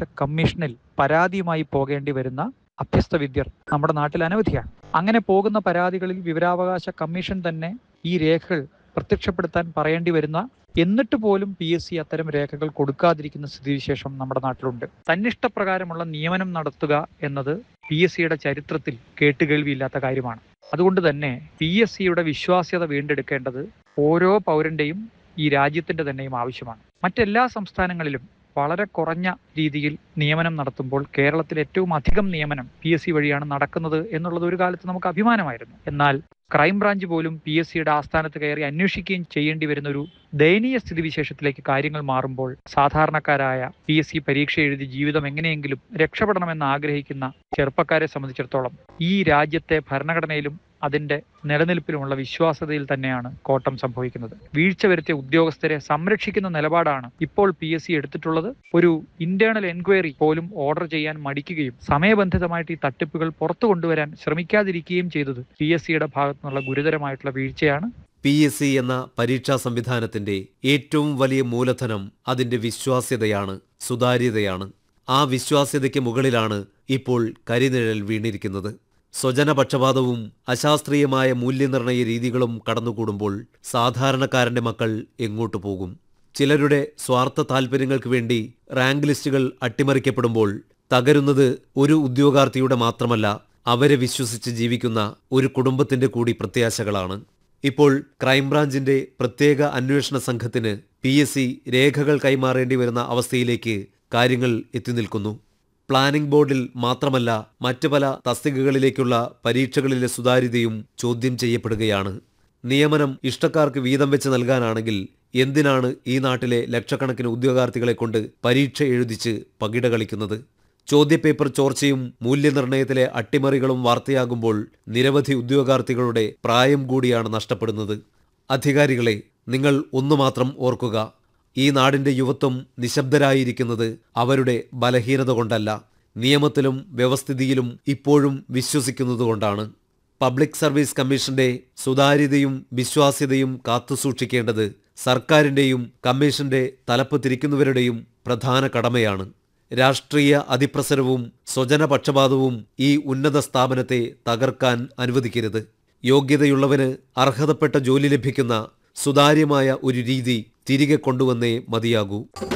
കമ്മീഷനിൽ പരാതിയുമായി പോകേണ്ടി വരുന്ന അഭ്യസ്ത വിദ്യർ നമ്മുടെ നാട്ടിൽ അനവധിയാണ് അങ്ങനെ പോകുന്ന പരാതികളിൽ വിവരാവകാശ കമ്മീഷൻ തന്നെ ഈ രേഖകൾ പ്രത്യക്ഷപ്പെടുത്താൻ പറയേണ്ടി വരുന്ന എന്നിട്ട് പോലും പി എസ് സി അത്തരം രേഖകൾ കൊടുക്കാതിരിക്കുന്ന സ്ഥിതിവിശേഷം നമ്മുടെ നാട്ടിലുണ്ട് തന്നിഷ്ടപ്രകാരമുള്ള നിയമനം നടത്തുക എന്നത് പി എസ് സിയുടെ ചരിത്രത്തിൽ കേട്ടുകേൾവിയില്ലാത്ത കാര്യമാണ് അതുകൊണ്ട് തന്നെ പി എസ് സിയുടെ വിശ്വാസ്യത വീണ്ടെടുക്കേണ്ടത് ഓരോ പൗരന്റെയും ഈ രാജ്യത്തിന്റെ തന്നെയും ആവശ്യമാണ് മറ്റെല്ലാ സംസ്ഥാനങ്ങളിലും വളരെ കുറഞ്ഞ രീതിയിൽ നിയമനം നടത്തുമ്പോൾ കേരളത്തിൽ ഏറ്റവും അധികം നിയമനം പി എസ് സി വഴിയാണ് നടക്കുന്നത് എന്നുള്ളത് ഒരു കാലത്ത് നമുക്ക് അഭിമാനമായിരുന്നു എന്നാൽ ക്രൈംബ്രാഞ്ച് പോലും പി എസ് സിയുടെ ആസ്ഥാനത്ത് കയറി അന്വേഷിക്കുകയും ചെയ്യേണ്ടി വരുന്ന ഒരു ദയനീയ സ്ഥിതിവിശേഷത്തിലേക്ക് കാര്യങ്ങൾ മാറുമ്പോൾ സാധാരണക്കാരായ പി എസ് സി പരീക്ഷ എഴുതി ജീവിതം എങ്ങനെയെങ്കിലും രക്ഷപ്പെടണമെന്ന് ആഗ്രഹിക്കുന്ന ചെറുപ്പക്കാരെ സംബന്ധിച്ചിടത്തോളം ഈ രാജ്യത്തെ ഭരണഘടനയിലും അതിന്റെ നിലനിൽപ്പിലുമുള്ള വിശ്വാസതയിൽ തന്നെയാണ് കോട്ടം സംഭവിക്കുന്നത് വീഴ്ച വരുത്തിയ ഉദ്യോഗസ്ഥരെ സംരക്ഷിക്കുന്ന നിലപാടാണ് ഇപ്പോൾ പി എസ് സി എടുത്തിട്ടുള്ളത് ഒരു ഇന്റേണൽ എൻക്വയറി പോലും ഓർഡർ ചെയ്യാൻ മടിക്കുകയും സമയബന്ധിതമായിട്ട് ഈ തട്ടിപ്പുകൾ പുറത്തു കൊണ്ടുവരാൻ ശ്രമിക്കാതിരിക്കുകയും ചെയ്തത് പി എസ് സിയുടെ ഭാഗത്തു നിന്നുള്ള ഗുരുതരമായിട്ടുള്ള വീഴ്ചയാണ് പി എസ് സി എന്ന പരീക്ഷാ സംവിധാനത്തിന്റെ ഏറ്റവും വലിയ മൂലധനം അതിന്റെ വിശ്വാസ്യതയാണ് സുതാര്യതയാണ് ആ വിശ്വാസ്യതയ്ക്ക് മുകളിലാണ് ഇപ്പോൾ കരിനിഴൽ വീണിരിക്കുന്നത് സ്വജനപക്ഷപാതവും അശാസ്ത്രീയമായ മൂല്യനിർണയ രീതികളും കടന്നുകൂടുമ്പോൾ സാധാരണക്കാരന്റെ മക്കൾ എങ്ങോട്ടു പോകും ചിലരുടെ സ്വാർത്ഥ താൽപ്പര്യങ്ങൾക്ക് വേണ്ടി റാങ്ക് ലിസ്റ്റുകൾ അട്ടിമറിക്കപ്പെടുമ്പോൾ തകരുന്നത് ഒരു ഉദ്യോഗാർത്ഥിയുടെ മാത്രമല്ല അവരെ വിശ്വസിച്ച് ജീവിക്കുന്ന ഒരു കുടുംബത്തിന്റെ കൂടി പ്രത്യാശകളാണ് ഇപ്പോൾ ക്രൈംബ്രാഞ്ചിന്റെ പ്രത്യേക അന്വേഷണ സംഘത്തിന് പി എസ് സി രേഖകൾ കൈമാറേണ്ടി വരുന്ന അവസ്ഥയിലേക്ക് കാര്യങ്ങൾ എത്തിനിൽക്കുന്നു പ്ലാനിംഗ് ബോർഡിൽ മാത്രമല്ല മറ്റു പല തസ്തികകളിലേക്കുള്ള പരീക്ഷകളിലെ സുതാര്യതയും ചോദ്യം ചെയ്യപ്പെടുകയാണ് നിയമനം ഇഷ്ടക്കാർക്ക് വീതം വെച്ച് നൽകാനാണെങ്കിൽ എന്തിനാണ് ഈ നാട്ടിലെ ലക്ഷക്കണക്കിന് ഉദ്യോഗാർത്ഥികളെ കൊണ്ട് പരീക്ഷ എഴുതിച്ച് പകിട കളിക്കുന്നത് ചോദ്യപേപ്പർ ചോർച്ചയും മൂല്യനിർണയത്തിലെ അട്ടിമറികളും വാർത്തയാകുമ്പോൾ നിരവധി ഉദ്യോഗാർത്ഥികളുടെ പ്രായം കൂടിയാണ് നഷ്ടപ്പെടുന്നത് അധികാരികളെ നിങ്ങൾ ഒന്നു മാത്രം ഓർക്കുക ഈ നാടിന്റെ യുവത്വം നിശബ്ദരായിരിക്കുന്നത് അവരുടെ ബലഹീനത കൊണ്ടല്ല നിയമത്തിലും വ്യവസ്ഥിതിയിലും ഇപ്പോഴും വിശ്വസിക്കുന്നതുകൊണ്ടാണ് പബ്ലിക് സർവീസ് കമ്മീഷന്റെ സുതാര്യതയും വിശ്വാസ്യതയും കാത്തുസൂക്ഷിക്കേണ്ടത് സർക്കാരിന്റെയും കമ്മീഷന്റെ തലപ്പ് തിരിക്കുന്നവരുടെയും പ്രധാന കടമയാണ് രാഷ്ട്രീയ അതിപ്രസരവും സ്വജനപക്ഷപാതവും ഈ ഉന്നത സ്ഥാപനത്തെ തകർക്കാൻ അനുവദിക്കരുത് യോഗ്യതയുള്ളവന് അർഹതപ്പെട്ട ജോലി ലഭിക്കുന്ന സുതാര്യമായ ഒരു രീതി തിരികെ കൊണ്ടുവന്നേ മതിയാകൂ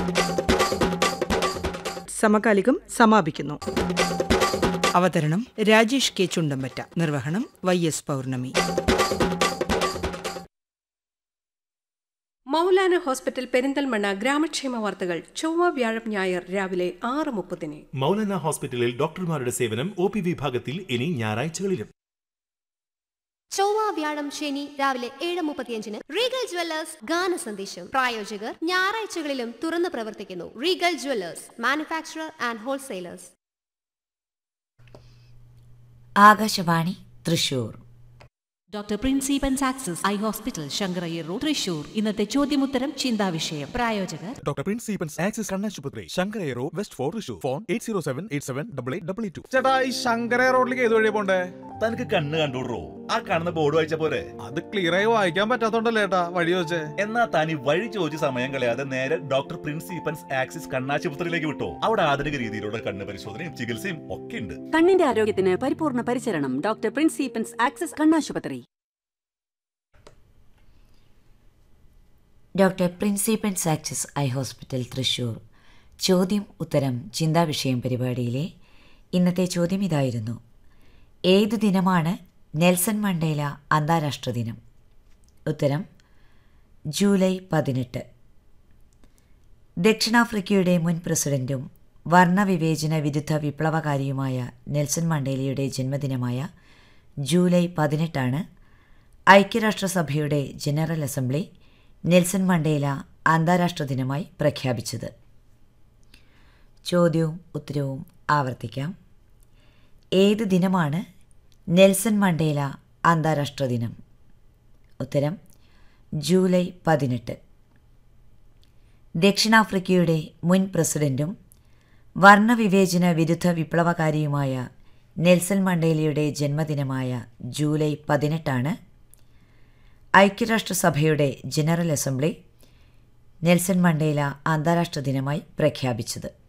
സമകാലികം സമാപിക്കുന്നു അവതരണം രാജേഷ് കെ ചുണ്ടമ്പറ്റ നിർവഹണം Y S Pournami Maulana hospital Perinthalmanna ഗ്രാമക്ഷേമ വാർത്തകൾ ചൊവ്വ വ്യാഴം ഞായർ രാവിലെ ആറ് മുപ്പതിന് മൗലാന ഹോസ്പിറ്റലിൽ ഡോക്ടർമാരുടെ സേവനം ഒ പി വിഭാഗത്തിൽ ഇനി ഞായറാഴ്ചകളിലും ചൊവ്വ വ്യാഴം ശനി രാവിലെ ഏഴ് മുപ്പത്തിയഞ്ചിന് റീഗൽ ജ്വല്ലേഴ്സ് ഗാന സന്ദേശം പ്രായോജകർ ഞായറാഴ്ചകളിലും തുറന്നു പ്രവർത്തിക്കുന്നു Regal Jewellers manufacturer and wholesalers Akashvani Thrissur doctor പ്രിൻസിപ്പൻ സാക്സസ് eye hospital Sankara Iyer road Thrissur ഇന്നത്തെ ചോദ്യമുത്തരം ചിന്താവിഷയം പ്രായോജകർ ഡോക്ടർ പ്രിൻസ് സീപ്പൻസ് ആക്സിസ് കണ്ണാശുപത്രി ശങ്കരേറോ west four Thrissur phone eight zero seven eight seven double eight double two ചേട്ടാ ഈ ശങ്കര റോഡിലേക്ക് ഏത് വഴിയാ പോണ്ടേ തനിക്ക് കണ്ണ് കണ്ടോടോ ആ കാണുന്ന ബോർഡ് വായിച്ച പോരെ അത് ക്ലിയർ ആയി വായിക്കാൻ പറ്റാത്തോണ്ടല്ലേ ഏട്ടാ വഴി ചോദിച്ചേ എന്നാ താനി വഴി ചോദിച്ച് സമയം കളയാതെ നേരെ ഡോക്ടർ പ്രിൻസ് ഈപ്പൻസ് ആക്സിസ് കണ്ണാശുപത്രിയിലേക്ക് വിട്ടോ അവിടെ ആധുനിക രീതിയിലുള്ള കണ്ണ് പരിശോധനയും ചികിത്സയും ഒക്കെ ഉണ്ട് കണ്ണിന്റെ ആരോഗ്യത്തിന് പരിപൂർണ പരിചരണം ഡോക്ടർ പ്രിൻസ് ഈപ്പൻസ് ആക്സിസ് കണ്ണാശുപത്രി ഡോക്ടർ പ്രിൻസിപ്പൻ സാക്സസ് ഐ ഹോസ്പിറ്റൽ തൃശൂർ ചോദ്യം ഉത്തരം ചിന്താവിഷയം പരിപാടിയിലെ ഇന്നത്തെ ചോദ്യം ഇതായിരുന്നു ഏതു ദിനമാണ് നെൽസൺ മണ്ടേല അന്താരാഷ്ട്ര ദിനം ഉത്തരം ജൂലൈ പതിനെട്ട് ദക്ഷിണാഫ്രിക്കയുടെ മുൻ പ്രസിഡന്റും വർണ്ണവിവേചന വിരുദ്ധ വിപ്ലവകാരിയുമായ നെൽസൺ മണ്ടേലയുടെ ജന്മദിനമായ ജൂലൈ പതിനെട്ടാണ് ഐക്യരാഷ്ട്രസഭയുടെ ജനറൽ അസംബ്ലി നെൽസൺ മണ്ടേല അന്താരാഷ്ട്ര ദിനമായി പ്രഖ്യാപിച്ചത് ചോദ്യവും ഉത്തരവും ആവർത്തിക്കാം ഏത് ദിനമാണ് നെൽസൺ മണ്ടേല അന്താരാഷ്ട്ര ദിനം ഉത്തരം ജൂലൈ പതിനെട്ട് ദക്ഷിണാഫ്രിക്കയുടെ മുൻ പ്രസിഡന്റും വർണ്ണവിവേചന വിരുദ്ധ വിപ്ലവകാരിയുമായ നെൽസൺ മണ്ടേലയുടെ ജന്മദിനമായ ജൂലൈ പതിനെട്ടാണ് ഐക്യരാഷ്ട്രസഭയുടെ ജനറൽ അസംബ്ലി നെൽസൺ മണ്ടേല അന്താരാഷ്ട്ര ദിനമായി പ്രഖ്യാപിച്ചത്